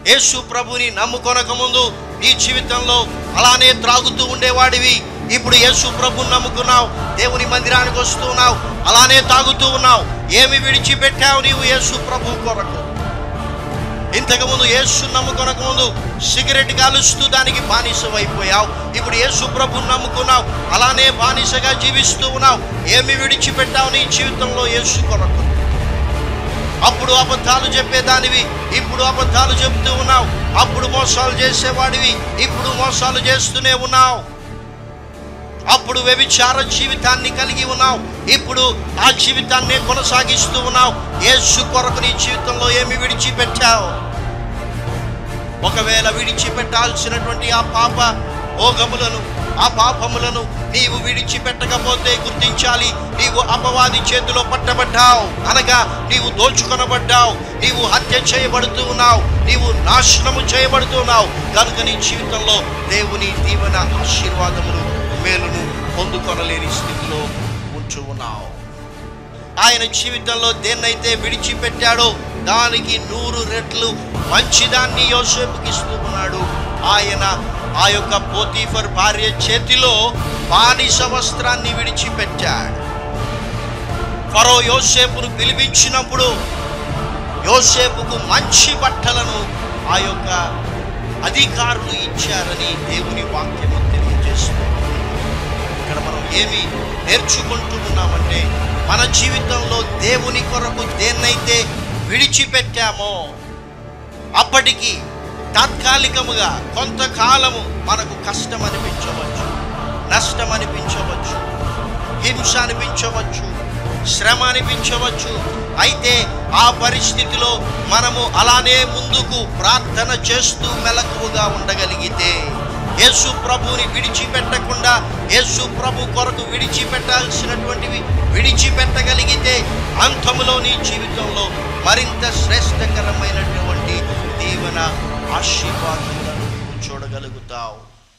యేసు ప్రభుని నమ్ముకొనక ముందు నీ జీవితంలో అలానే త్రాగుతూ ఉండేవాడివి ఇప్పుడు యేసు ప్రభుని నమ్ముకున్నావు దేవుని మందిరానికి వస్తున్నావు అలానే తాగుతూ ఉన్నావు ఏమి విడిచిపెట్టావు నీవు యేసు ప్రభు కొరకు ఇంతకుముందు యేసు నమ్ముకొనక ముందు సిగరెట్ కాలుస్తూ దానికి బానిసవైపోయావు ఇప్పుడు యేసు ప్రభుని నమ్ముకున్నావు అలానే బానిసగా జీవిస్తూ ఉన్నావు ఏమి విడిచిపెట్టావు నీ జీవితంలో యేసు కొరకు అప్పుడు అబద్ధాలు చెప్పేదానివి ఇప్పుడు అబద్ధాలు చెబుతూ ఉన్నావు అప్పుడు మోసాలు చేసేవాడివి ఇప్పుడు మోసాలు చేస్తూనే ఉన్నావు అప్పుడు వ్యభిచార జీవితాన్ని కలిగి ఉన్నావు ఇప్పుడు ఆ జీవితాన్ని కొనసాగిస్తూ ఉన్నావు యేసు కొరకు నీ జీవితంలో ఏమి విడిచిపెట్టావు ఒకవేళ విడిచిపెట్టాల్సినటువంటి ఆ పాప భోగములను ఆ పాపములను నీవు విడిచిపెట్టకపోతే గుర్తించాలి నీవు అపవాది చేతిలో పట్టబడ్డావు అనగా నీవు దోచుకొనబడ్డావు నీవు హత్య చేయబడుతూ ఉన్నావు నీవు నాశనము చేయబడుతున్నావు కనుక నీ జీవితంలో దేవుని దీవెన ఆశీర్వాదమును మేలును పొందుకొనలేని స్థితిలో ఉంచు ఉన్నావు ఆయన జీవితంలో దేన్నైతే విడిచిపెట్టాడో దానికి నూరు రెట్లు మంచిదాన్ని యోసేపుకి ఇస్తూ ఉన్నాడు ఆయన ఆ యొక్క పోతీఫర్ భార్య చేతిలో బానిస వస్త్రాన్ని విడిచిపెట్టాడు ఫరో యోసేపును పిలిపించినప్పుడు యోసేపుకు మంచి బట్టలను ఆ యొక్క అధికారులు ఇచ్చారని దేవుని వాక్యము తెలియజేస్తుంది ఇక్కడ మనం ఏమి నేర్చుకుంటూ ఉన్నామంటే మన జీవితంలో దేవుని కొరకు దేన్నైతే విడిచిపెట్టామో అప్పటికి తాత్కాలికముగా కొంతకాలము మనకు కష్టం అనిపించవచ్చు నష్టం అనిపించవచ్చు హింస అనిపించవచ్చు శ్రమ అనిపించవచ్చు అయితే ఆ పరిస్థితిలో మనము అలానే ముందుకు ప్రార్థన చేస్తూ మెలకువగా ఉండగలిగితే యేసు ప్రభుని విడిచిపెట్టకుండా యేసు ప్రభు కొరకు విడిచిపెట్టాల్సినటువంటివి విడిచిపెట్టగలిగితే అంతములో నీ జీవితంలో మరింత శ్రేష్టకరమైనటువంటి దీవెన ఆశీర్వాదములను నీవు చూడగలుగుతావు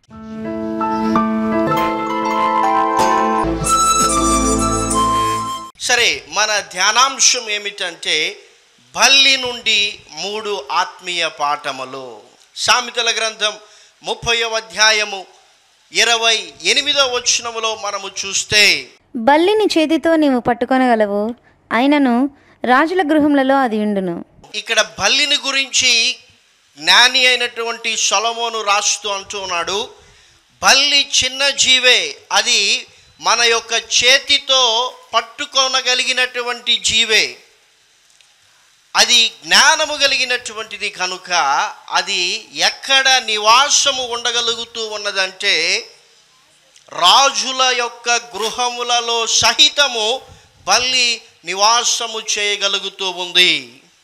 సరే మన ధ్యానాంశం ఏమిటంటే బల్లి నుండి మూడు ఆత్మీయ పాఠములు సామెతల గ్రంథం ముప్పయో అధ్యాయము ఇరవై ఎనిమిదో వచనములో మనము చూస్తే బల్లిని చేతితో నీవు పట్టుకొనగలవు అయినను రాజుల గృహములలో అది ఉండును ఇక్కడ బల్లిని గురించి జ్ఞాని అయినటువంటి సొలమోను రాస్తూ అంటూ ఉన్నాడు బల్లి చిన్న జీవే అది మన యొక్క చేతితో పట్టుకొనగలిగినటువంటి జీవే అది జ్ఞానము కలిగినటువంటిది కనుక అది ఎక్కడ నివాసము ఉండగలుగుతూ ఉన్నదంటే రాజుల యొక్క గృహములలో సహితము బల్లి నివాసము చేయగలుగుతూ ఉంది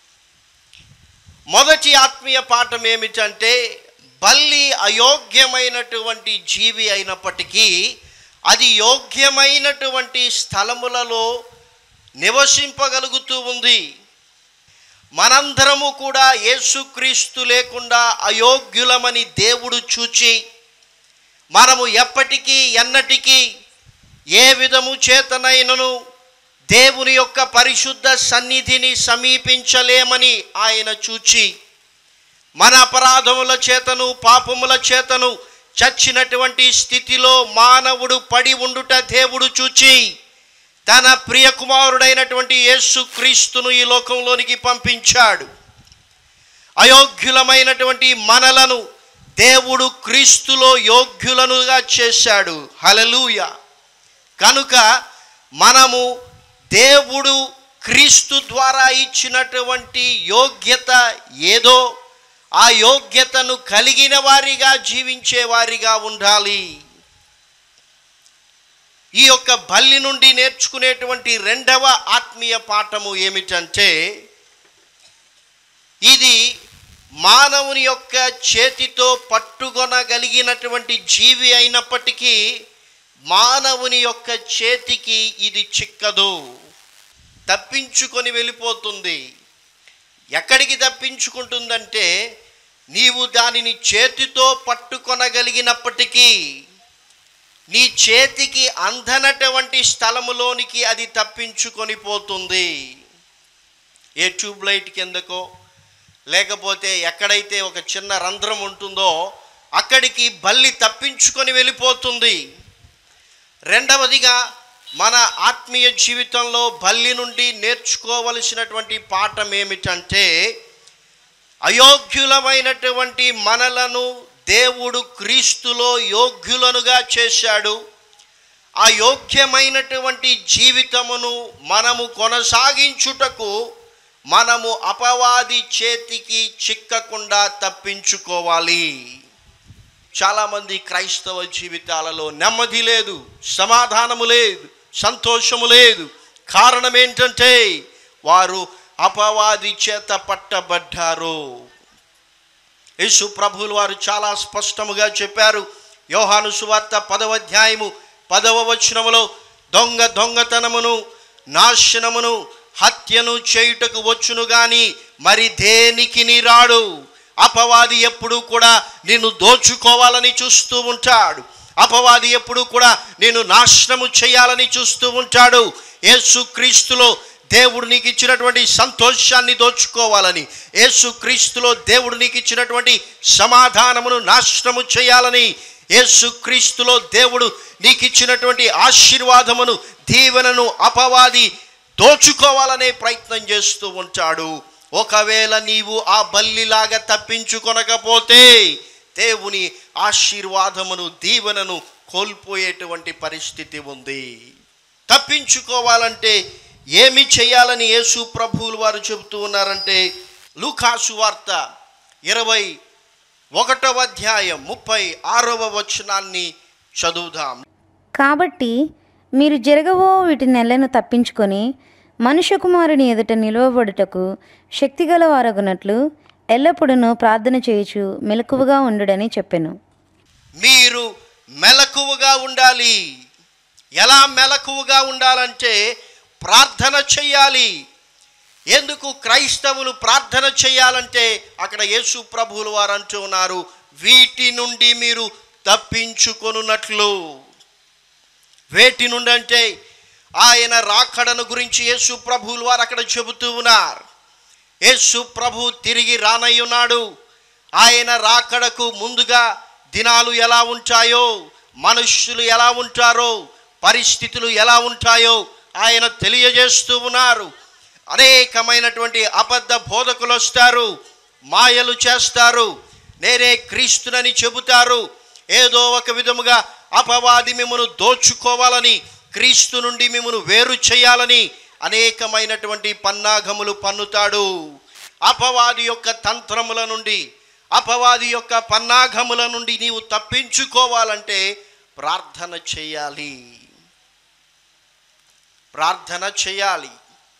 మొదటి ఆత్మీయ పాఠం ఏమిటంటే బల్లి అయోగ్యమైనటువంటి జీవి అయినప్పటికీ అది యోగ్యమైనటువంటి స్థలములలో నివసింపగలుగుతూ ఉంది మనందరము కూడా యేసుక్రీస్తు లేకుండా అయోగ్యులమని దేవుడు చూచి మనము ఎప్పటికీ ఎన్నటికీ ఏ విధము చేతనైనను దేవుని యొక్క పరిశుద్ధ సన్నిధిని సమీపించలేమని ఆయన చూచి మన అపరాధముల చేతను పాపముల చేతను చచ్చినటువంటి స్థితిలో మానవుడు పడి ఉండుట దేవుడు చూచి తన ప్రియ కుమారుడైనటువంటి యేసు క్రీస్తును ఈ లోకంలోనికి పంపించాడు అయోగ్యులమైనటువంటి మనలను దేవుడు క్రీస్తులో యోగ్యులనుగా చేశాడు హలలుయ కనుక మనము దేవుడు క్రీస్తు ద్వారా ఇచ్చినటువంటి యోగ్యత ఏదో ఆ యోగ్యతను కలిగిన వారిగా జీవించే వారిగా ఉండాలి ఈ యొక్క బల్లి నుండి నేర్చుకునేటువంటి రెండవ ఆత్మీయ పాఠము ఏమిటంటే ఇది మానవుని యొక్క చేతితో పట్టుకొనగలిగినటువంటి జీవి అయినప్పటికీ మానవుని యొక్క చేతికి ఇది చిక్కదు తప్పించుకొని వెళ్ళిపోతుంది ఎక్కడికి తప్పించుకుంటుందంటే నీవు దానిని చేతితో పట్టుకొనగలిగినప్పటికీ నీ చేతికి అందనటువంటి స్థలములోనికి అది తప్పించుకొని పోతుంది ఏ ట్యూబ్ లైట్ కిందకో లేకపోతే ఎక్కడైతే ఒక చిన్న రంధ్రం ఉంటుందో అక్కడికి బల్లి తప్పించుకొని వెళ్ళిపోతుంది రెండవదిగా మన ఆత్మీయ జీవితంలో బల్లి నుండి నేర్చుకోవలసినటువంటి పాఠం ఏమిటంటే అయోగ్యులమైనటువంటి మనలను దేవుడు క్రీస్తులో యోగ్యులనుగా చేశాడు ఆ యోగ్యమైనటువంటి జీవితమును మనము కొనసాగించుటకు మనము అపవాది చేతికి చిక్కకుండా తప్పించుకోవాలి చాలామంది క్రైస్తవ జీవితాలలో నెమ్మది లేదు సమాధానము లేదు సంతోషము లేదు కారణం ఏంటంటే వారు అపవాది చేత పట్టబడ్డారు యేసు ప్రభువులు వారు చాలా స్పష్టముగా చెప్పారు యోహాను సువార్త పదవ అధ్యాయము పదవ వచనములో దొంగ దొంగతనమును నాశనమును హత్యను చేయుటకు వచ్చును గాని మరి దేనికి నీ రాడు అపవాది ఎప్పుడు కూడా నిన్ను దోచుకోవాలని చూస్తూ ఉంటాడు అపవాది ఎప్పుడు కూడా నేను నాశనము చేయాలని చూస్తూ ఉంటాడు యేసు క్రీస్తులో దేవుడు నీకు ఇచ్చినటువంటి సంతోషాన్ని దోచుకోవాలని యేసు క్రీస్తులో దేవుడు నీకు ఇచ్చినటువంటి సమాధానమును నాశనము చేయాలని యేసు క్రీస్తులో దేవుడు నీకు ఇచ్చినటువంటి ఆశీర్వాదమును దీవెనను అపవాది దోచుకోవాలనే ప్రయత్నం చేస్తూ ఉంటాడు ఒకవేళ నీవు ఆ బల్లిలాగా తప్పించుకొనకపోతే దేవుని ఆశీర్వాదమును దీవెనను కోల్పోయేటువంటి పరిస్థితి ఉంది తప్పించుకోవాలంటే ఏమి చేయాలని యేసు ప్రభువులు వారు చెబుతూ ఉన్నారంటే లూకాసు వార్త ఇరవై ఒకటవ అధ్యాయం ముప్పై ఆరవ వచనాన్ని చదువుదాం కాబట్టి మీరు జరగవో వీటి నెలను తప్పించుకొని మనుష్య కుమారుని ఎదుట నిలువబడుటకు శక్తిగల వారగునట్లు ఎల్లప్పుడూ ప్రార్థన చేయుచు మెలకువగా ఉండుడని చెప్పెను మీరు మెలకువగా ఉండాలి ఎలా మెలకువగా ఉండాలంటే ప్రార్థన చెయ్యాలి ఎందుకు క్రైస్తవులు ప్రార్థన చేయాలంటే అక్కడ యేసు ప్రభువులు వారు అంటూ ఉన్నారు వీటి నుండి మీరు తప్పించుకొనున్నట్లు వేటి నుండి అంటే ఆయన రాకడను గురించి యేసు ప్రభువులు వారు అక్కడ చెబుతూ ఉన్నారు యేసు ప్రభు తిరిగి రానయ్యున్నాడు ఆయన రాకడకు ముందుగా దినాలు ఎలా ఉంటాయో మనుష్యులు ఎలా ఉంటారో పరిస్థితులు ఎలా ఉంటాయో ఆయన తెలియజేస్తూ ఉన్నారు అనేకమైనటువంటి అబద్ధ బోధకులు వస్తారు మాయలు చేస్తారు నేనే క్రీస్తునని చెబుతారు ఏదో ఒక విధముగా అపవాది మిమ్మను దోచుకోవాలని క్రీస్తు నుండి మిమ్మను వేరు చేయాలని అనేకమైనటువంటి పన్నాగములు పన్నుతాడు అపవాది యొక్క తంత్రముల నుండి అపవాది యొక్క పన్నాగముల నుండి నీవు తప్పించుకోవాలంటే ప్రార్థన చేయాలి ప్రార్థన చేయాలి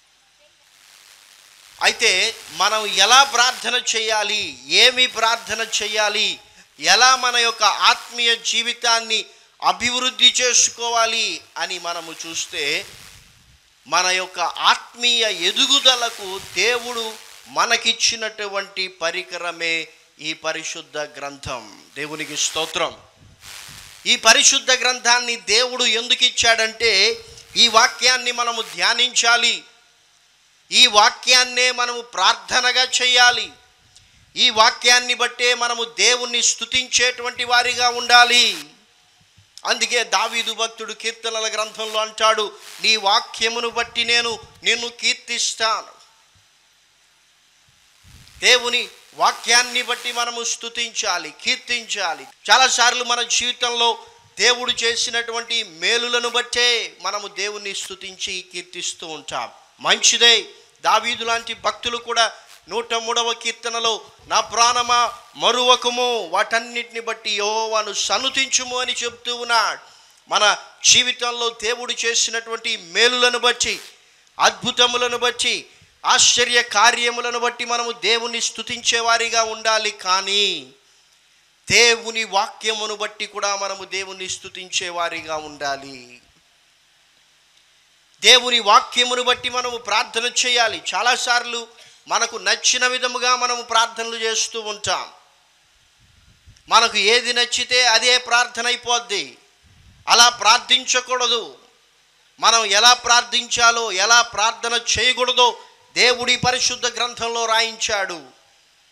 అయితే మనం ఎలా ప్రార్థన చేయాలి ఏమి ప్రార్థన చేయాలి ఎలా మన యొక్క ఆత్మీయ జీవితాన్ని అభివృద్ధి చేసుకోవాలి అని మనము చూస్తే మన యొక్క ఆత్మీయ ఎదుగుదలకు దేవుడు మనకిచ్చినటువంటి పరికరమే ఈ పరిశుద్ధ గ్రంథం దేవునికి స్తోత్రం ఈ పరిశుద్ధ గ్రంథాన్ని దేవుడు ఎందుకు ఇచ్చాడంటే ఈ వాక్యాన్ని మనము ధ్యానించాలి ఈ వాక్యాన్నే మనము ప్రార్థనగా చేయాలి ఈ వాక్యాన్ని బట్టే మనము దేవుణ్ణి స్తుతించేటువంటి వారిగా ఉండాలి అందుకే దావీదు భక్తుడు కీర్తనల గ్రంథంలో అంటాడు నీ వాక్యమును బట్టి నేను నిన్ను కీర్తిస్తాను దేవుని వాక్యాన్ని బట్టి మనము స్తుతించాలి కీర్తించాలి చాలాసార్లు మన జీవితంలో దేవుడు చేసినటువంటి మేలులను బట్టే మనము దేవుణ్ణి స్తుతించి కీర్తిస్తూ ఉంటాం మంచిదే దావీదు లాంటి భక్తులు కూడా నూట మూడవ కీర్తనలో నా ప్రాణమా మరువకము వాటన్నిటిని బట్టి యోవాను సనుతించుము అని చెబుతూ ఉన్నాడు మన జీవితంలో దేవుడు చేసినటువంటి మేలులను బట్టి అద్భుతములను బట్టి ఆశ్చర్య కార్యములను బట్టి మనము దేవుని స్తుతించే వారిగా ఉండాలి కానీ దేవుని వాక్యమును బట్టి కూడా మనము దేవుని స్తుతించే వారిగా ఉండాలి దేవుని వాక్యమును బట్టి మనము ప్రార్థన చేయాలి చాలాసార్లు మనకు నచ్చిన విధముగా మనము ప్రార్థనలు చేస్తూ ఉంటాం మనకు ఏది నచ్చితే అదే ప్రార్థన అయిపోద్ది అలా ప్రార్థించకూడదు మనం ఎలా ప్రార్థించాలో ఎలా ప్రార్థన చేయకూడదో దేవుడి పరిశుద్ధ గ్రంథంలో రాయించాడు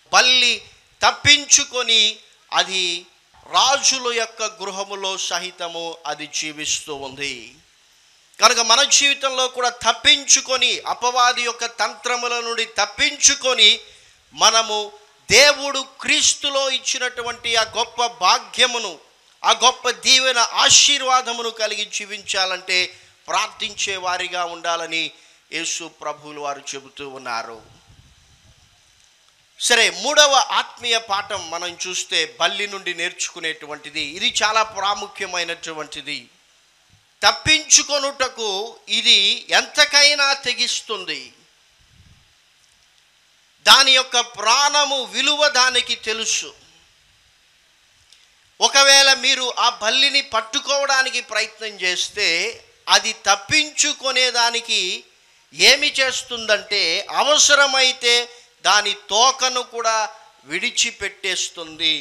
బల్లి తప్పించుకొని అది రాజుల యొక్క గృహములో సహితము అది జీవిస్తూ ఉంది కనుక మన జీవితంలో కూడా తప్పించుకొని అపవాది యొక్క తంత్రముల నుండి తప్పించుకొని మనము దేవుడు క్రీస్తులో ఇచ్చినటువంటి ఆ గొప్ప భాగ్యమును ఆ గొప్ప దీవెన ఆశీర్వాదమును కలిగి జీవించాలంటే ప్రార్థించే వారిగా ఉండాలని యేసు ప్రభువులు వారు చెబుతూ ఉన్నారు సరే మూడవ ఆత్మీయ పాఠం మనం చూస్తే బల్లి నుండి నేర్చుకునేటువంటిది ఇది చాలా ప్రాముఖ్యమైనటువంటిది తప్పించుకొనుటకు ఇది ఎంతకైనా తెగిస్తుంది దాని యొక్క ప్రాణము విలువ దానికి తెలుసు ఒకవేళ మీరు ఆ బల్లిని పట్టుకోవడానికి ప్రయత్నం చేస్తే అది తప్పించుకునేదానికి ఏమి చేస్తుందంటే అవసరమైతే దాని తోకను కూడా విడిచిపెట్టేస్తుంది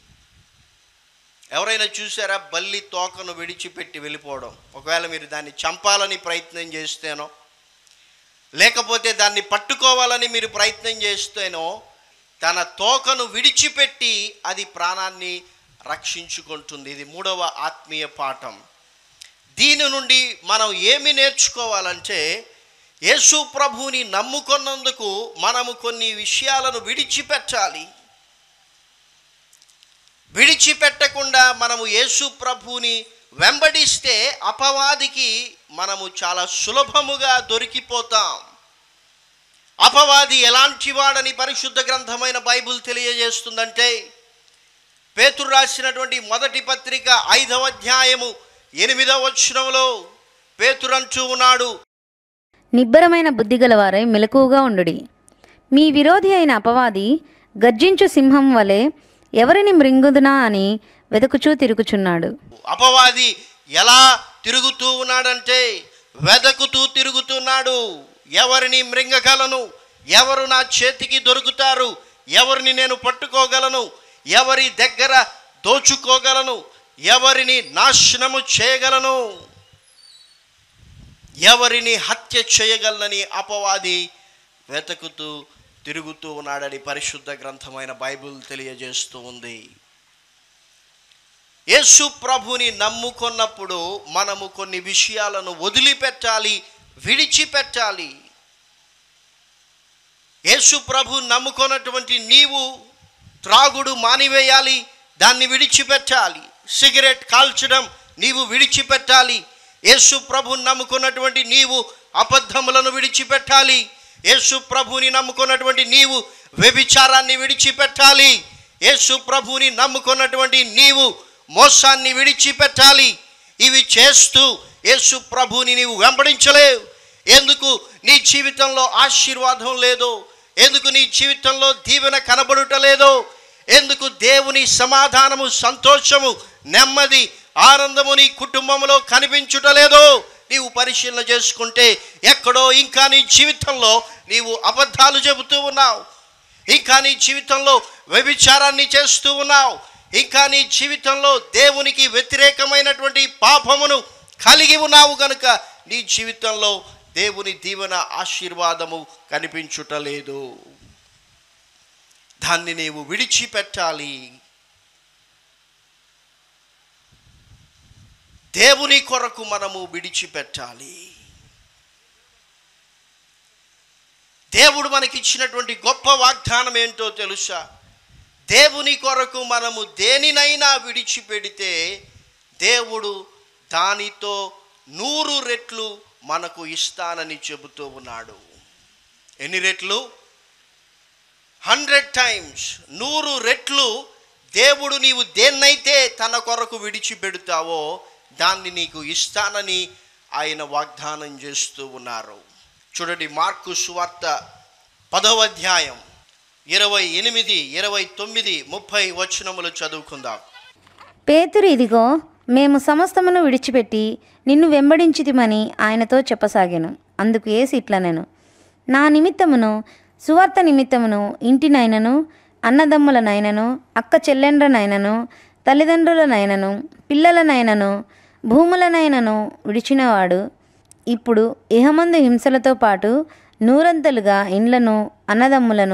ఎవరైనా చూసారా బల్లి తోకను విడిచిపెట్టి వెళ్ళిపోవడం ఒకవేళ మీరు దాన్ని చంపాలని ప్రయత్నం చేస్తేనో లేకపోతే దాన్ని పట్టుకోవాలని మీరు ప్రయత్నం చేస్తేనో తన తోకను విడిచిపెట్టి అది ప్రాణాన్ని రక్షించుకుంటుంది ఇది మూడవ ఆత్మీయ పాఠం దీని నుండి మనం ఏమి నేర్చుకోవాలంటే యేసు ప్రభువుని నమ్ముకున్నందుకు మనము కొన్ని విషయాలను విడిచిపెట్టాలి విడిచిపెట్టకుండా మనము యేసు ప్రభువుని వెంబడిస్తే అపవాదికి మనము చాలా సులభముగా దొరికిపోతాం అపవాది ఎలాంటి వాడని పరిశుద్ధ గ్రంథమైన బైబిల్ తెలియజేస్తుందంటే పేతురు రాసినటువంటి మొదటి పత్రిక ఐదవ అధ్యాయము ఎనిమిదవ వచనంలో పేతురంటూ ఉన్నాడు నిబ్బరమైన బుద్ధి గలవారై మెలకువగా ఉండుడి మీ విరోధి అయిన అపవాది గర్జించు సింహం వలె ఎవరిని మృంగుదునా అని వెతుకుచూ తిరుగుచున్నాడు అపవాది ఎలా తిరుగుతూ ఉన్నాడంటే వెదకుతూ తిరుగుతున్నాడు ఎవరిని మృంగగలను ఎవరు నా చేతికి దొరుకుతారు ఎవరిని నేను పట్టుకోగలను ఎవరి దగ్గర దోచుకోగలను ఎవరిని నాశనము చేయగలను ఎవరిని హత్య చేయగలనని అపవాది వెతుకుతూ తిరుగుతూ ఉన్నాడని పరిశుద్ధ గ్రంథమైన బైబిల్ తెలియజేస్తూ ఉంది యేసు ప్రభుని నమ్ముకున్నప్పుడు మనము కొన్ని విషయాలను వదిలిపెట్టాలి విడిచిపెట్టాలి యేసు ప్రభు నమ్ముకున్నటువంటి నీవు త్రాగుడు మానివేయాలి దాన్ని విడిచిపెట్టాలి సిగరెట్ కాల్చడం నీవు విడిచిపెట్టాలి యేసు ప్రభు నమ్ముకున్నటువంటి నీవు అబద్ధములను విడిచిపెట్టాలి యేసు ప్రభుని నమ్ముకున్నటువంటి నీవు వ్యభిచారాన్ని విడిచిపెట్టాలి యేసు ప్రభుని నమ్ముకున్నటువంటి నీవు మోసాన్ని విడిచిపెట్టాలి ఇవి చేస్తూ యేసు ప్రభుని నీవు వెంబడించలేవు ఎందుకు నీ జీవితంలో ఆశీర్వాదం లేదో ఎందుకు నీ జీవితంలో దీవెన కనబడుటలేదో ఎందుకు దేవుని సమాధానము సంతోషము నెమ్మది ఆనందము నీ కుటుంబంలో కనిపించుటలేదో నీవు పరిశీలన చేసుకుంటే ఎక్కడో ఇంకా నీ జీవితంలో నీవు అబద్ధాలు చెబుతూ ఉన్నావు ఇంకా నీ జీవితంలో వ్యభిచారాన్ని చేస్తూ ఉన్నావు ఇంకా నీ జీవితంలో దేవునికి వ్యతిరేకమైనటువంటి పాపమును కలిగి ఉన్నావు కనుక నీ జీవితంలో దేవుని దీవెన ఆశీర్వాదము కనిపించుటలేదు దాన్ని నీవు విడిచిపెట్టాలి దేవుని కొరకు మనము విడిచిపెట్టాలి దేవుడు మనకిచ్చినటువంటి గొప్ప వాగ్దానం ఏంటో తెలుసా దేవుని కొరకు మనము దేనినైనా విడిచిపెడితే దేవుడు దానితో నూరు రెట్లు మనకు ఇస్తానని చెబుతూ ఉన్నాడు ఎన్ని రెట్లు హండ్రెడ్ టైమ్స్ నూరు రెట్లు దేవుడు నీవు దేన్నైతే తన కొరకు విడిచిపెడతావో దాన్ని నీకు ఇస్తానని ఆయన వాగ్దానం చేస్తూ ఉన్నారు చూడండి మార్కు సువార్త పదవ అధ్యాయం ఇరవై ఎనిమిది ఇరవై తొమ్మిది ముప్పై వచనములు చదువుకుందాం పేతురు ఇదిగో మేము సమస్తమును విడిచిపెట్టి నిన్ను వెంబడించితిమని ఆయనతో చెప్పసాగాను అందుకు ఏసి ఇట్లనెను నా నిమిత్తమును సువార్త నిమిత్తమును ఇంటినైనను అన్నదమ్ములనైనను అక్క చెల్లెండ్రనైనను తల్లిదండ్రులనైనను పిల్లలనైనను భూములనైనను విడిచినవాడు ఇప్పుడు ఇహమందు హింసలతో పాటు నూరంతలుగా ఇండ్లను అన్నదమ్ములను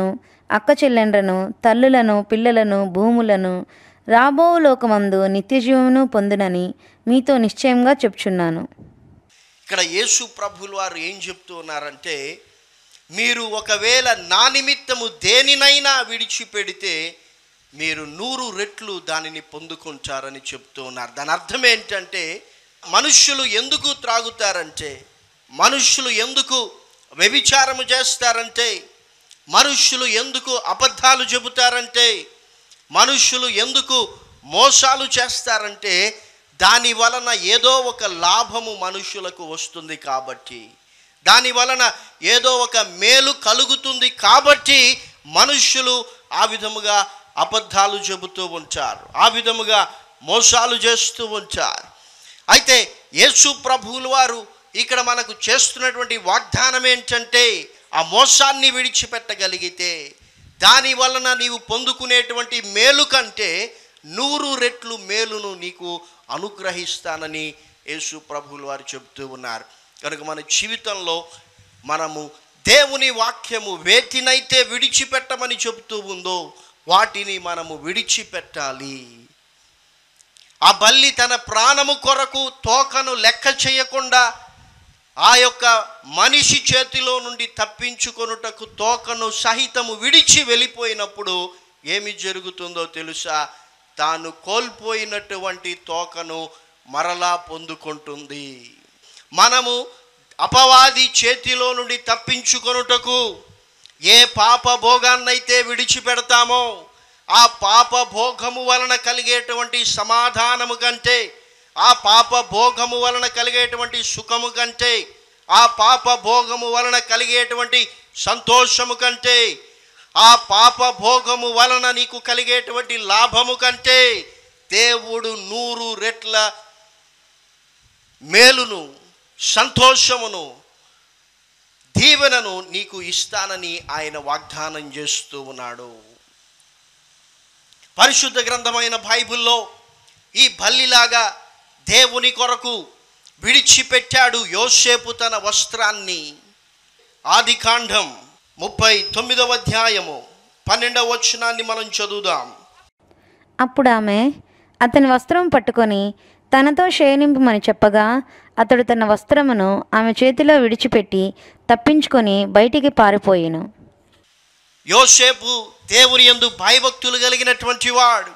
అక్క చెల్లెండ్రను తల్లులను పిల్లలను భూములను రాబో లోకమందు నిత్యజీవమును పొందునని మీతో నిశ్చయంగా చెప్చున్నాను ఇక్కడ యేసు ప్రభులు వారు ఏం చెప్తూ ఉన్నారంటే మీరు ఒకవేళ నా నిమిత్తము దేనినైనా విడిచిపెడితే మీరు నూరు రెట్లు దానిని పొందుకుంటారని చెప్తూ ఉన్నారు దాని అర్థం ఏంటంటే మనుష్యులు ఎందుకు త్రాగుతారంటే మనుష్యులు ఎందుకు వ్యభిచారము చేస్తారంటే మనుష్యులు ఎందుకు అబద్ధాలు చెబుతారంటే మనుష్యులు ఎందుకు మోసాలు చేస్తారంటే దాని వలన ఏదో ఒక లాభము మనుష్యులకు వస్తుంది కాబట్టి దాని వలన ఏదో ఒక మేలు కలుగుతుంది కాబట్టి మనుష్యులు ఆ విధముగా అబద్ధాలు చెబుతూ ఉంటారు ఆ విధముగా మోసాలు చేస్తూ ఉంటారు అయితే యేసు ప్రభువులు వారు ఇక్కడ మనకు చేస్తున్నటువంటి వాగ్దానం ఏంటంటే ఆ మోసాన్ని విడిచిపెట్టగలిగితే దాని వలన నీవు పొందుకునేటువంటి మేలు కంటే నూరు రెట్లు మేలును నీకు అనుగ్రహిస్తానని యేసు ప్రభువులు వారు చెబుతూ ఉన్నారు కనుక మన జీవితంలో మనము దేవుని వాక్యము వేటినైతే విడిచిపెట్టమని చెబుతూ ఉందో వాటిని మనము విడిచిపెట్టాలి ఆ బల్లి తన ప్రాణము కొరకు తోకను లెక్క చేయకుండా ఆ యొక్క మనిషి చేతిలో నుండి తప్పించుకొనుటకు తోకను సహితము విడిచి వెళ్ళిపోయినప్పుడు ఏమి జరుగుతుందో తెలుసా తాను కోల్పోయినటువంటి తోకను మరలా పొందుకుంటుంది మనము అపవాది చేతిలో నుండి తప్పించుకొనుటకు ఏ పాప భోగాన్నైతే విడిచిపెడతామో ఆ పాప భోగము వలన కలిగేటువంటి సమాధానము కంటే ఆ పాప భోగము వలన కలిగేటువంటి సుఖము కంటే ఆ పాప భోగము వలన కలిగేటువంటి సంతోషము కంటే ఆ పాప భోగము వలన నీకు కలిగేటువంటి లాభము కంటే దేవుడు నూరు రెట్ల మేలును సంతోషమును దీవెనను నీకు ఇస్తానని ఆయన వాగ్దానం చేస్తూ ఉన్నాడు పరిశుద్ధ గ్రంథమైన బైబిల్లో ఈ బల్లిలాగా దేవుని కొరకు విడిచిపెట్టాడు యోసేపు తన వస్త్రాన్ని ఆదికాండం ముప్పై తొమ్మిదవ అధ్యాయము పన్నెండవ వచనాన్ని మనం చదువుదాం అప్పుడు ఆమె అతని వస్త్రం పట్టుకొని తనతో శయనింపమని చెప్పగా అతడు తన వస్త్రమును ఆమె చేతిలో విడిచిపెట్టి తప్పించుకొని బయటికి పారిపోయాను యోసేపు దేవుని యందు భయభక్తులు కలిగినటువంటి వాడు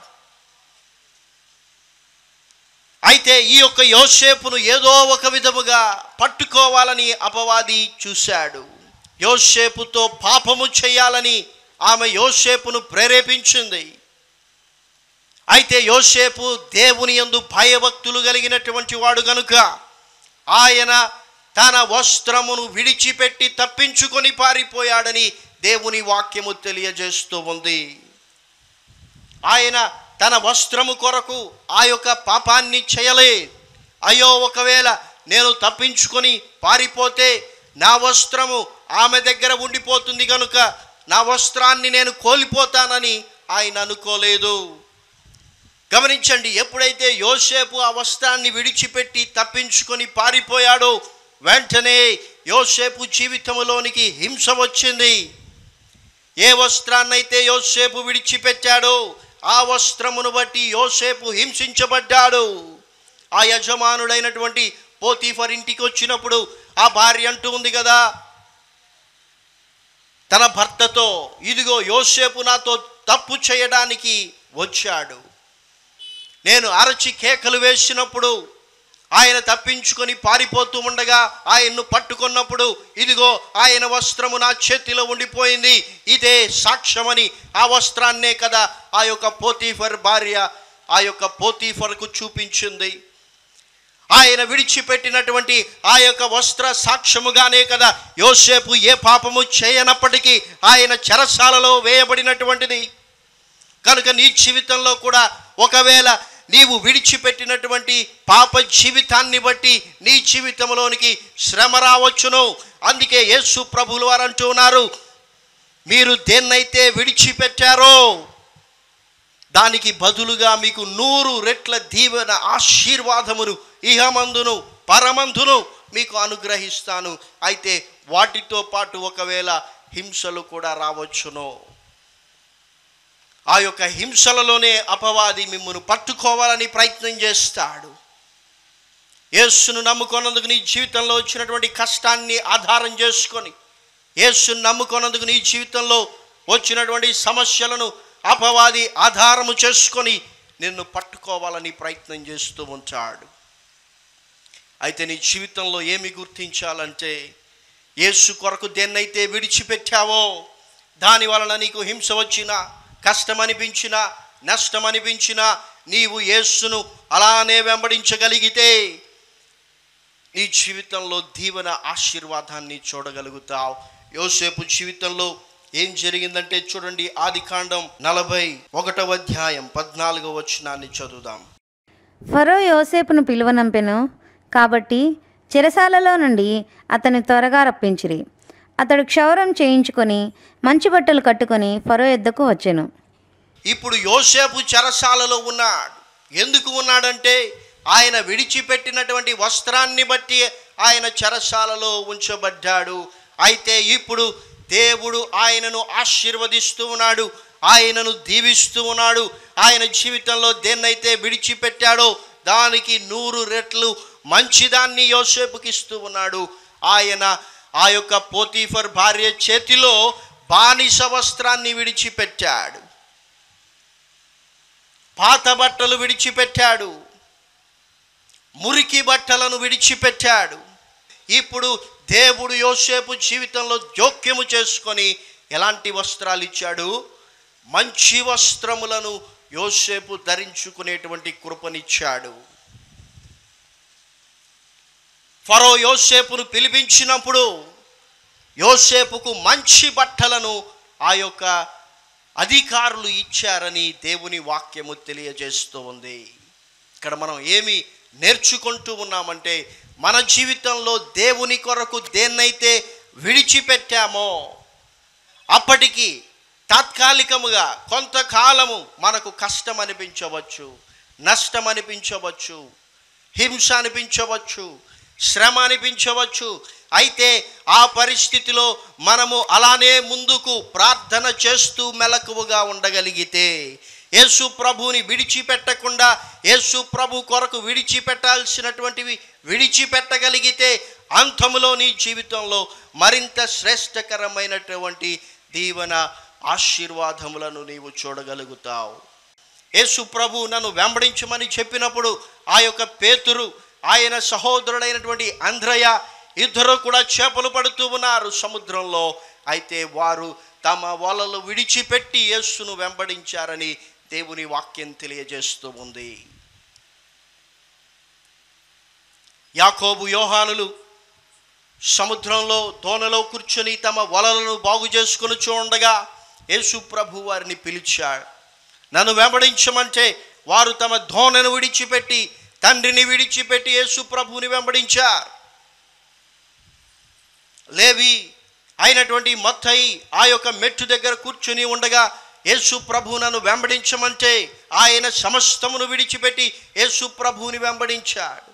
అయితే ఈ యొక్క యోసేపును ఏదో ఒక విధముగా పట్టుకోవాలని అపవాది చూశాడు యోసేపుతో పాపము చేయాలని ఆమె యోసేపును ప్రేరేపించింది అయితే యోసేపు దేవుని యందు భయభక్తులు కలిగినటువంటి వాడు గనుక ఆయన తన వస్త్రమును విడిచిపెట్టి తప్పించుకొని పారిపోయాడని దేవుని వాక్యము తెలియజేస్తూ ఉంది ఆయన తన వస్త్రము కొరకు ఆ యొక్క పాపాన్ని చేయలే అయ్యో ఒకవేళ నేను తప్పించుకొని పారిపోతే నా వస్త్రము ఆమె దగ్గర ఉండిపోతుంది కనుక నా వస్త్రాన్ని నేను కోల్పోతానని ఆయన అనుకోలేదు గమనించండి ఎప్పుడైతే యోసేపు ఆ వస్త్రాన్ని విడిచిపెట్టి తప్పించుకొని పారిపోయాడో వెంటనే యోసేపు జీవితంలోనికి హింస వచ్చింది ఏ వస్త్రాన్నైతే యోసేపు విడిచిపెట్టాడో ఆ వస్త్రమును బట్టి యోసేపు హింసించబడ్డాడు ఆ యజమానుడైనటువంటి పోతీఫర్ ఇంటికి వచ్చినప్పుడు ఆ భార్య అంటూ ఉంది కదా తన భర్తతో ఇదిగో యోసేపు నాతో తప్పు చేయడానికి వచ్చాడు నేను అరచి కేకలు వేసినప్పుడు ఆయన తప్పించుకొని పారిపోతూ ఉండగా ఆయన్ను పట్టుకున్నప్పుడు ఇదిగో ఆయన వస్త్రము నా చేతిలో ఉండిపోయింది ఇదే సాక్ష్యమని ఆ వస్త్రాన్నే కదా ఆ యొక్క పోతీఫర్ భార్య ఆ యొక్క పోతీఫర్కు చూపించింది ఆయన విడిచిపెట్టినటువంటి ఆ యొక్క వస్త్ర సాక్ష్యముగానే కదా యోసేపు ఏ పాపము చేయనప్పటికీ ఆయన చెరసాలలో వేయబడినటువంటిది కనుక నీ జీవితంలో కూడా ఒకవేళ నీవు విడిచిపెట్టినటువంటి పాప జీవితాన్ని బట్టి నీ జీవితంలోనికి శ్రమ రావచ్చును అందుకే యేసు ప్రభులు వారు అంటూ ఉన్నారు మీరు దేన్నైతే విడిచిపెట్టారో దానికి బదులుగా మీకు నూరు రెట్ల దీవెన ఆశీర్వాదమును ఇహమందును పరమందును మీకు అనుగ్రహిస్తాను అయితే వాటితో పాటు ఒకవేళ హింసలు కూడా రావచ్చును ఆ యొక్క హింసలలోనే అపవాది మిమ్మల్ని పట్టుకోవాలని ప్రయత్నం చేస్తాడు యేసును నమ్ముకున్నందుకు నీ జీవితంలో వచ్చినటువంటి కష్టాన్ని ఆధారం చేసుకొని యేసును నమ్ముకున్నందుకు నీ జీవితంలో వచ్చినటువంటి సమస్యలను అపవాది ఆధారము చేసుకొని నిన్ను పట్టుకోవాలని ప్రయత్నం చేస్తూ ఉంటాడు అయితే నీ జీవితంలో ఏమి గుర్తించాలంటే యేసు కొరకు దేన్నైతే విడిచిపెట్టావో దాని వలన నీకు హింస వచ్చినా కష్టం అనిపించినా నష్టం అనిపించినా నీవు యేసును అలానే వెంబడించగలిగితే నీ జీవితంలో దీవెన ఆశీర్వాదాన్ని చూడగలుగుతావు యోసేపు జీవితంలో ఏం జరిగిందంటే చూడండి ఆది కాండం నలభై ఒకటవ అధ్యాయం పద్నాలుగవ వచనాన్ని చదువుదాం ఫరో యోసేపును పిలువనంపెను కాబట్టి చెరసాలలో నుండి అతని త్వరగా రప్పించిరి అతడు క్షౌరం చేయించుకొని మంచి బట్టలు కట్టుకొని ఫరో ఎద్దకు వచ్చెను ఇప్పుడు యోసేపు చెరసాలలో ఉన్నాడు ఎందుకు ఉన్నాడంటే ఆయన విడిచిపెట్టినటువంటి వస్త్రాన్ని బట్టి ఆయన చెరసాలలో ఉంచబడ్డాడు అయితే ఇప్పుడు దేవుడు ఆయనను ఆశీర్వదిస్తూ ఉన్నాడు ఆయనను దీవిస్తూ ఉన్నాడు ఆయన జీవితంలో దేన్నైతే విడిచిపెట్టాడో దానికి నూరు రెట్లు మంచిదాన్ని యోసేపుకి ఇస్తూ ఉన్నాడు ఆయన ఆ యొక్క పోతీఫర్ భార్య చేతిలో బానిస వస్త్రాన్ని విడిచిపెట్టాడు పాత బట్టలు విడిచిపెట్టాడు మురికి బట్టలను విడిచిపెట్టాడు ఇప్పుడు దేవుడు యోసేపు జీవితంలో జోక్యము చేసుకొని ఎలాంటి వస్త్రాలు ఇచ్చాడు మంచి వస్త్రములను యోసేపు ధరించుకునేటువంటి కృపనిచ్చాడు ఫరో యోసేపును పిలిపించినప్పుడు యోసేపుకు మంచి బట్టలను ఆ యొక్క అధికారులు ఇచ్చారని దేవుని వాక్యము తెలియజేస్తూ ఉంది ఇక్కడ మనం ఏమి నేర్చుకుంటూ ఉన్నామంటే మన జీవితంలో దేవుని కొరకు దేన్నైతే విడిచిపెట్టామో అప్పటికి తాత్కాలికముగా కొంతకాలము మనకు కష్టం అనిపించవచ్చు నష్టం అనిపించవచ్చు హింస అనిపించవచ్చు శ్రమ అనిపించవచ్చు అయితే ఆ పరిస్థితిలో మనము అలానే ముందుకు ప్రార్థన చేస్తూ మెలకువగా ఉండగలిగితే యేసు ప్రభుని విడిచిపెట్టకుండా యేసు ప్రభు కొరకు విడిచిపెట్టాల్సినటువంటివి విడిచిపెట్టగలిగితే అంతములో నీ జీవితంలో మరింత శ్రేష్టకరమైనటువంటి దీవెన ఆశీర్వాదములను నీవు చూడగలుగుతావు యేసు ప్రభు నన్ను వెంబడించమని చెప్పినప్పుడు ఆ యొక్క పేతురు ఆయన సహోదరుడైనటువంటి అంధ్రయ ఇద్దరు కూడా చేపలు పడుతూ ఉన్నారు సముద్రంలో అయితే వారు తమ వలలు విడిచిపెట్టి యేసును వెంబడించారని దేవుని వాక్యం తెలియజేస్తూ ఉంది యాకోబు యోహానులు సముద్రంలో దోణలో కూర్చొని తమ వలలను బాగు చేసుకుని చూడగా యేసు ప్రభు వారిని పిలిచాడు నన్ను వెంబడించమంటే వారు తమ ధోనను విడిచిపెట్టి తండ్రిని విడిచిపెట్టి యేసు ప్రభువుని వెంబడించారు లేవి అయినటువంటి మత్తయి ఆ యొక్క మెట్టు దగ్గర కూర్చుని ఉండగా యేసు ప్రభు నన్ను వెంబడించమంటే ఆయన సమస్తమును విడిచిపెట్టి యేసు ప్రభువుని వెంబడించాడు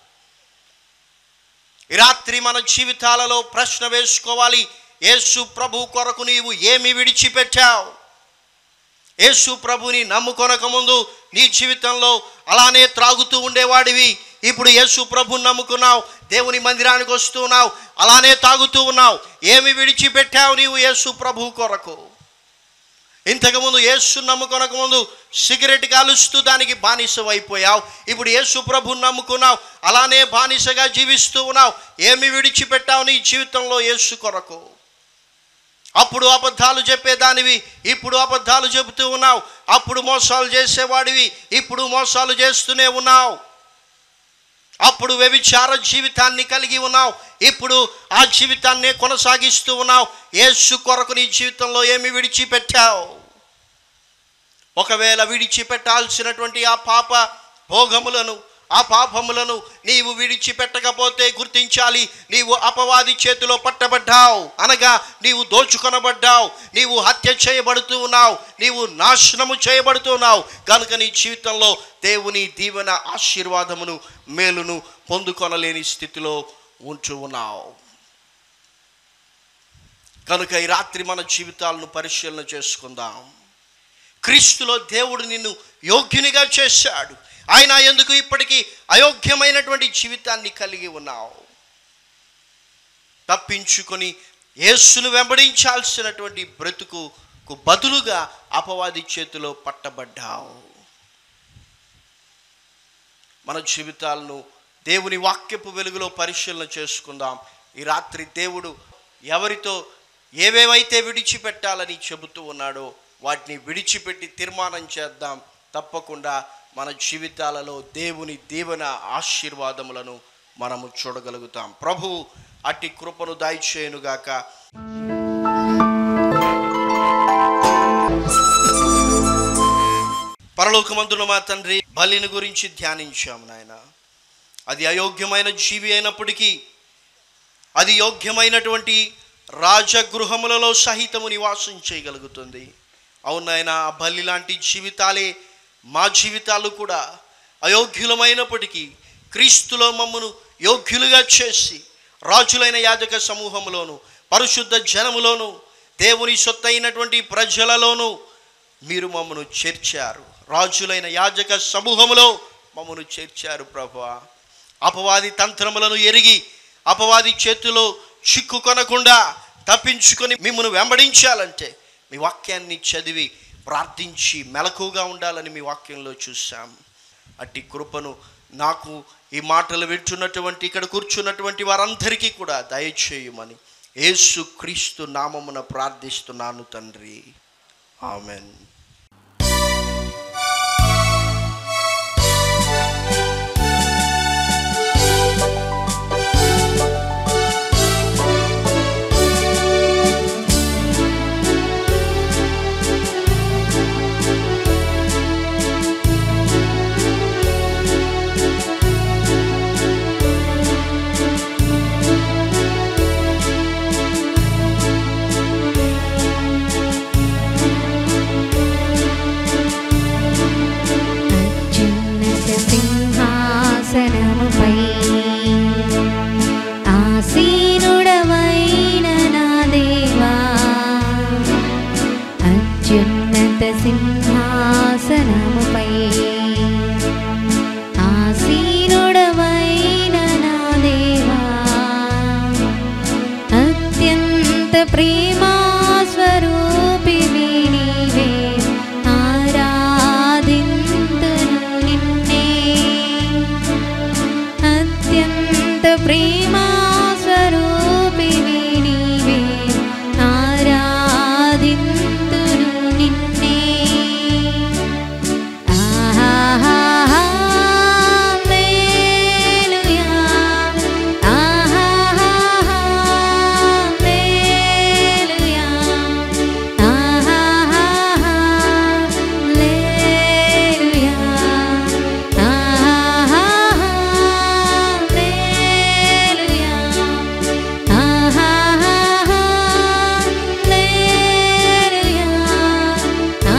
ఈ రాత్రి మన జీవితాలలో ప్రశ్న వేసుకోవాలి యేసు ప్రభు కొరకు నీవు ఏమి విడిచిపెట్టావు యేసు ప్రభుని నమ్ముకొనక ముందు నీ జీవితంలో అలానే త్రాగుతూ ఉండేవాడివి ఇప్పుడు యేసు ప్రభుని నమ్ముకున్నావు దేవుని మందిరానికి వస్తున్నావు అలానే తాగుతూ ఉన్నావు ఏమి విడిచిపెట్టావు నీవు యేసు ప్రభు కొరకు ఇంతకుముందు యేసు నమ్ముకొనక ముందు సిగరెట్ కాలుస్తూ దానికి బానిస అయిపోయావు ఇప్పుడు యేసు ప్రభుని నమ్ముకున్నావు అలానే బానిసగా జీవిస్తూ ఉన్నావు ఏమి విడిచిపెట్టావు నీ జీవితంలో యేసు కొరకు అప్పుడు అబద్ధాలు చెప్పేదానివి ఇప్పుడు అబద్ధాలు చెబుతూ ఉన్నావు అప్పుడు మోసాలు చేసేవాడివి ఇప్పుడు మోసాలు చేస్తూనే ఉన్నావు అప్పుడు వ్యభిచార జీవితాన్ని కలిగి ఉన్నావు ఇప్పుడు ఆ జీవితాన్ని కొనసాగిస్తూ ఉన్నావు యేసు కొరకు నీ జీవితంలో ఏమి విడిచిపెట్టావు ఒకవేళ విడిచిపెట్టాల్సినటువంటి ఆ పాప భోగములను ఆ పాపములను నీవు విడిచిపెట్టకపోతే గుర్తించాలి నీవు అపవాది చేతిలో పట్టబడ్డావు అనగా నీవు దోచుకొనబడ్డావు నీవు హత్య చేయబడుతూ ఉన్నావు నీవు నాశనము చేయబడుతూ ఉన్నావు కనుక నీ జీవితంలో దేవుని దీవెన ఆశీర్వాదమును మేలును పొందుకొనలేని స్థితిలో ఉంటూ ఉన్నావు కనుక ఈ రాత్రి మన జీవితాలను పరిశీలన చేసుకుందాం క్రీస్తులో దేవుడు నిన్ను యోగ్యునిగా చేశాడు ఆయన ఎందుకు ఇప్పటికీ అయోగ్యమైనటువంటి జీవితాన్ని కలిగి ఉన్నావు తప్పించుకొని యేసును వెంబడించాల్సినటువంటి బ్రతుకుకు బదులుగా అపవాది చేతిలో పట్టబడ్డావు మన జీవితాలను దేవుని వాక్యపు వెలుగులో పరిశీలన చేసుకుందాం ఈ రాత్రి దేవుడు ఎవరితో ఏవేవైతే విడిచిపెట్టాలని చెబుతూ ఉన్నాడో వాటిని విడిచిపెట్టి తీర్మానం చేద్దాం తప్పకుండా మన జీవితాలలో దేవుని దీవెన ఆశీర్వాదములను మనము చూడగలుగుతాం ప్రభు అట్టి కృపను దాయిచేయునుగాక పరలోకమందున మా తండ్రి బలిని గురించి ధ్యానించాము నాయన అది అయోగ్యమైన జీవి అయినప్పటికీ అది యోగ్యమైనటువంటి రాజగృహములలో సహితము నివాసం చేయగలుగుతుంది అవునాయన ఆ బలి లాంటి జీవితాలే మా జీవితాలు కూడా అయోగ్యులమైనప్పటికీ క్రీస్తులో మమ్మను యోగ్యులుగా చేసి రాజులైన యాజక సమూహములోను పరిశుద్ధ జనములోను దేవుని సొత్తైనటువంటి ప్రజలలోనూ మీరు మమ్మను చేర్చారు రాజులైన యాజక సమూహములో మమ్మను చేర్చారు ప్రభా అపవాది తంత్రములను ఎరిగి అపవాది చేతిలో చిక్కుకొనకుండా తప్పించుకొని మిమ్మల్ని వెంబడించాలంటే మీ వాక్యాన్ని చదివి ప్రార్థించి మెలకుగా ఉండాలని మీ వాక్యంలో చూసాం అట్టి కృపను నాకు ఈ మాటలు వింటున్నటువంటి ఇక్కడ కూర్చున్నటువంటి వారందరికీ కూడా దయచేయమని యేసు క్రీస్తు నామమున ప్రార్థిస్తున్నాను తండ్రి ఆమెన్ అత్యున్నత సింహాసనముపై ఆసీనుడవైన నా దేవా అత్యున్నత సింహాసనముపై ఆసీనుడవైన నా దేవా అత్యంత ప్రేమా స్వరూపివి నీవే ఆరాధింతును నిన్నే అత్యంత ప్రేమా స్వరూపివి నీవే ఆరాధింతును నిన్నే ఆహాహల్లెలూయా ఆహాహల్లెలూయా ఆహాహల్లెలూయా ఆహాహల్లెలూయా ఆహాహల్లెలూయా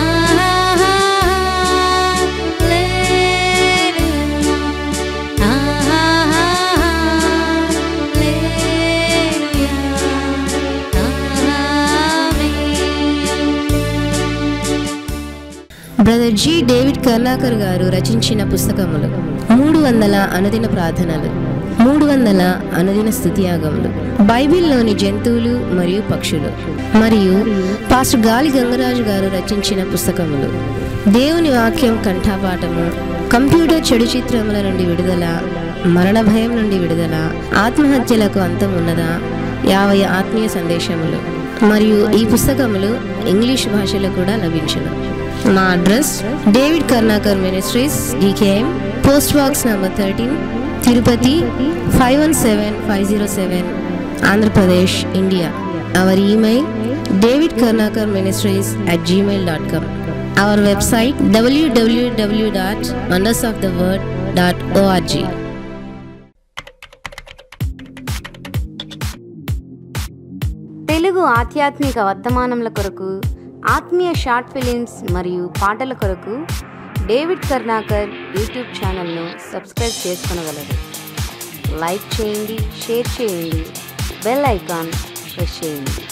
బ్రదర్ జి డేవిడ్ కర్ణాకర్ గారు రచించిన పుస్తకములు మూడు వందల అనుదిన ప్రార్థనలు మూడు వందల అనుదిన స్థుతియాగములు బైబిల్లోని జంతువులు మరియు పక్షులు మరియు పాస్టర్ గాలి గంగరాజు గారు రచించిన పుస్తకములు దేవుని వాక్యం కంఠాపాఠము కంప్యూటర్ చెడు చిత్రముల నుండి విడుదల మరణ భయం నుండి విడుదల ఆత్మహత్యలకు అంతం ఉన్నదా యాభై ఆత్మీయ సందేశములు మరియు ఈ పుస్తకములు ఇంగ్లీష్ భాషలో కూడా లభించును మా address David Karnakar ministries DKM post box number thirteen Tirupati five one seven five zero seven Andhra Pradesh India our email David Karnakar ministries at Gmail dot com our website WWW dot wonders of the word dot ORG Telugu ఆధ్యాత్మిక వర్తమానముల కొరకు ఆత్మీయ short films మరియు పాటల కొరకు David Karnakar YouTube ఛానల్ను subscribe చేసుకొనగలరు like చేయండి షేర్ చేయండి బెల్ ఐకాన్ ప్రెస్ చేయండి